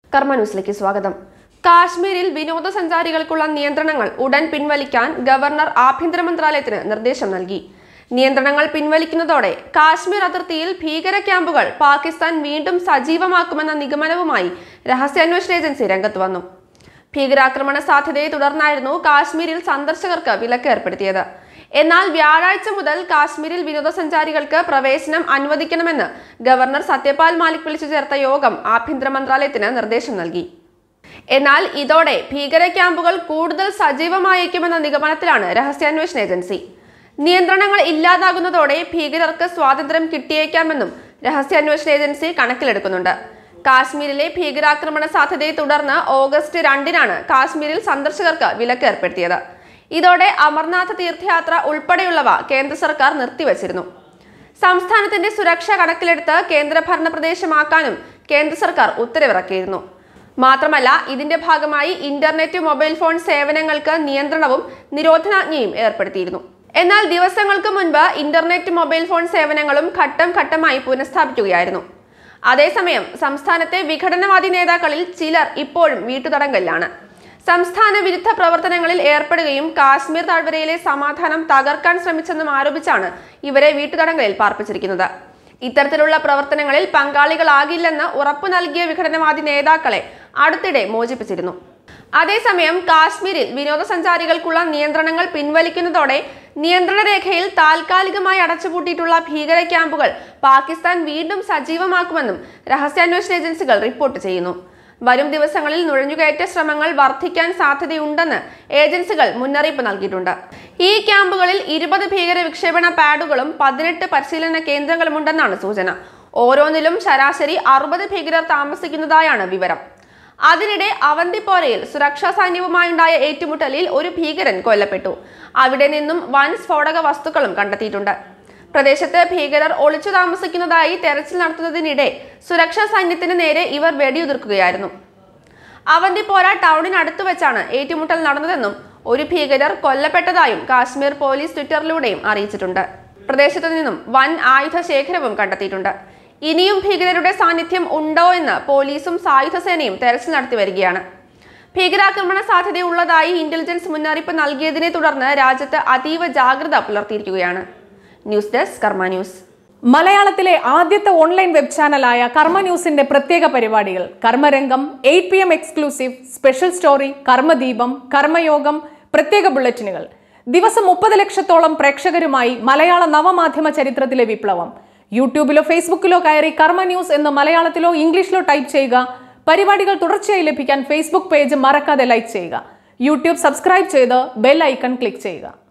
കർമ്മ ന്യൂസിലേക്ക് സ്വാഗതം കാശ്മീരിൽ വിനോദസഞ്ചാരികൾക്കുള്ള നിയന്ത്രണങ്ങൾ ഉടൻ പിൻവലിക്കാൻ ഗവർണർ ആഭ്യന്തര മന്ത്രാലയത്തിന് നിർദ്ദേശം നൽകി നിയന്ത്രണങ്ങൾ പിൻവലിക്കുന്നതോടെ കാശ്മീർ അതിർത്തിയിൽ ഭീകര ക്യാമ്പുകൾ പാകിസ്ഥാൻ വീണ്ടും സജീവമാക്കുമെന്ന നിഗമനവുമായി രഹസ്യാന്വേഷണ ഏജൻസി രംഗത്ത് വന്നു ഭീകരാക്രമണ സാധ്യതയെ തുടർന്നായിരുന്നു കാശ്മീരിൽ സന്ദർശകർക്ക് വിലക്ക് ഏർപ്പെടുത്തിയത് എന്നാൽ വ്യാഴാഴ്ച മുതൽ കാശ്മീരിൽ വിനോദസഞ്ചാരികൾക്ക് പ്രവേശനം അനുവദിക്കണമെന്ന് ഗവർണർ സത്യപാൽ മാലിക് വിളിച്ചു ചേർത്ത യോഗം ആഭ്യന്തര മന്ത്രാലയത്തിന് നിർദ്ദേശം നൽകി എന്നാൽ ഇതോടെ ഭീകര ക്യാമ്പുകൾ കൂടുതൽ സജീവമായേക്കുമെന്ന നിഗമനത്തിലാണ് രഹസ്യാന്വേഷണ ഏജൻസി നിയന്ത്രണങ്ങൾ ഇല്ലാതാകുന്നതോടെ ഭീകരർക്ക് സ്വാതന്ത്ര്യം കിട്ടിയേക്കാമെന്നും രഹസ്യാന്വേഷണ ഏജൻസി കണക്കിലെടുക്കുന്നുണ്ട് കാശ്മീരിലെ ഭീകരാക്രമണ സാധ്യതയെ തുടർന്ന് ഓഗസ്റ്റ് രണ്ടിനാണ് കാശ്മീരിൽ സന്ദർശകർക്ക് വിലക്ക് ഏർപ്പെടുത്തിയത് ഇതോടെ അമർനാഥ് തീർത്ഥയാത്ര ഉൾപ്പെടെയുള്ളവ കേന്ദ്ര സർക്കാർ നിർത്തിവച്ചിരുന്നു സംസ്ഥാനത്തിന്റെ സുരക്ഷ കണക്കിലെടുത്ത് കേന്ദ്രഭരണ പ്രദേശമാക്കാനും കേന്ദ്ര സർക്കാർ ഉത്തരവിറക്കിയിരുന്നു മാത്രമല്ല ഇതിന്റെ ഭാഗമായി ഇന്റർനെറ്റ് മൊബൈൽ ഫോൺ സേവനങ്ങൾക്ക് നിയന്ത്രണവും നിരോധനാജ്ഞയും ഏർപ്പെടുത്തിയിരുന്നു എന്നാൽ ദിവസങ്ങൾക്ക് മുൻപ് ഇന്റർനെറ്റ് മൊബൈൽ ഫോൺ സേവനങ്ങളും ഘട്ടം ഘട്ടമായി പുനഃസ്ഥാപിക്കുകയായിരുന്നു അതേസമയം സംസ്ഥാനത്തെ വിഘടനവാദി നേതാക്കളിൽ ചിലർ ഇപ്പോഴും വീട്ടുതടങ്കലിലാണ് സംസ്ഥാന വിരുദ്ധ പ്രവർത്തനങ്ങളിൽ ഏർപ്പെടുകയും കാശ്മീർ താഴ്വരയിലെ സമാധാനം തകർക്കാൻ ശ്രമിച്ചെന്നും ആരോപിച്ചാണ് ഇവരെ വീട്ടുതടങ്കലിൽ പാർപ്പിച്ചിരിക്കുന്നത് ഇത്തരത്തിലുള്ള പ്രവർത്തനങ്ങളിൽ പങ്കാളികളാകില്ലെന്ന് ഉറപ്പു നൽകിയ വിഘടനവാദി നേതാക്കളെ അടുത്തിടെ മോചിപ്പിച്ചിരുന്നു അതേസമയം കാശ്മീരിൽ വിനോദസഞ്ചാരികൾക്കുള്ള നിയന്ത്രണങ്ങൾ പിൻവലിക്കുന്നതോടെ നിയന്ത്രണ രേഖയിൽ താൽക്കാലികമായി അടച്ചുപൂട്ടിയിട്ടുള്ള ഭീകര ക്യാമ്പുകൾ പാകിസ്ഥാൻ വീണ്ടും സജീവമാക്കുമെന്നും രഹസ്യാന്വേഷണ ഏജൻസികൾ റിപ്പോർട്ട് ചെയ്യുന്നു വരും ദിവസങ്ങളിൽ നുഴഞ്ഞുകയറ്റ ശ്രമങ്ങൾ വർദ്ധിക്കാൻ സാധ്യതയുണ്ടെന്ന് ഏജൻസികൾ മുന്നറിയിപ്പ് നൽകിയിട്ടുണ്ട് ഈ ക്യാമ്പുകളിൽ ഇരുപത് ഭീകര വിക്ഷേപണ പാഡുകളും പതിനെട്ട് പരിശീലന കേന്ദ്രങ്ങളുമുണ്ടെന്നാണ് സൂചന ഓരോന്നിലും ശരാശരി അറുപത് ഭീകരർ താമസിക്കുന്നതായാണ് വിവരം അതിനിടെ അവന്തിപ്പോരയിൽ സുരക്ഷാ സൈന്യവുമായുണ്ടായ ഏറ്റുമുട്ടലിൽ ഒരു ഭീകരൻ കൊല്ലപ്പെട്ടു അവിടെ നിന്നും വൻ സ്ഫോടക വസ്തുക്കളും കണ്ടെത്തിയിട്ടുണ്ട് പ്രദേശത്ത് ഭീകരർ ഒളിച്ചു താമസിക്കുന്നതായി തെരച്ചിൽ നടത്തുന്നതിനിടെ സുരക്ഷാ സൈന്യത്തിന് നേരെ ഇവർ വെടിയുതിർക്കുകയായിരുന്നു അവന്തിപ്പോര ടൗണിനടുത്ത് വെച്ചാണ് ഏറ്റുമുട്ടൽ നടന്നതെന്നും ഒരു ഭീകരർ കൊല്ലപ്പെട്ടതായും കാശ്മീർ പോലീസ് ട്വിറ്ററിലൂടെയും അറിയിച്ചിട്ടുണ്ട് പ്രദേശത്തു നിന്നും വൻ ആയുധ ശേഖരവും കണ്ടെത്തിയിട്ടുണ്ട് ഇനിയും ഭീകരരുടെ സാന്നിധ്യം ഉണ്ടോ എന്ന് പോലീസും സായുധ സേനയും തെരച്ചിൽ നടത്തി വരികയാണ് ഭീകരാക്രമണ സാധ്യതയുള്ളതായി ഇന്റലിജൻസ് മുന്നറിയിപ്പ് നൽകിയതിനെ തുടർന്ന് രാജ്യത്ത് അതീവ ജാഗ്രത പുലർത്തിയിരിക്കുകയാണ് ന്യൂസ് ഡെസ്ക് കർമ്മ ന്യൂസ് മലയാളത്തിലെ ആദ്യത്തെ ഓൺലൈൻ വെബ് ചാനലായ കർമ്മ ന്യൂസിന്റെ പ്രത്യേക പരിപാടികൾ Karmarangam eight P M exclusive special story Karmadeepam Karmayogam പ്രത്യേക ബുള്ളറ്റിനുകൾ ദിവസം മുപ്പത് ലക്ഷത്തോളം പ്രേക്ഷകരുമായി മലയാള നവമാധ്യമ ചരിത്രത്തിലെ വിപ്ലവം യൂട്യൂബിലോ ഫേസ്ബുക്കിലോ കയറി കർമ്മ ന്യൂസ് എന്ന് മലയാളത്തിലോ ഇംഗ്ലീഷിലോ ടൈപ്പ് ചെയ്യുക പരിപാടികൾ തുടർച്ചയായി ലഭിക്കാൻ ഫേസ്ബുക്ക് പേജ് മറക്കാതെ ലൈക്ക് ചെയ്യുക യൂട്യൂബ് സബ്സ്ക്രൈബ് ചെയ്ത് ബെൽ ഐക്കൺ ക്ലിക്ക് ചെയ്യുക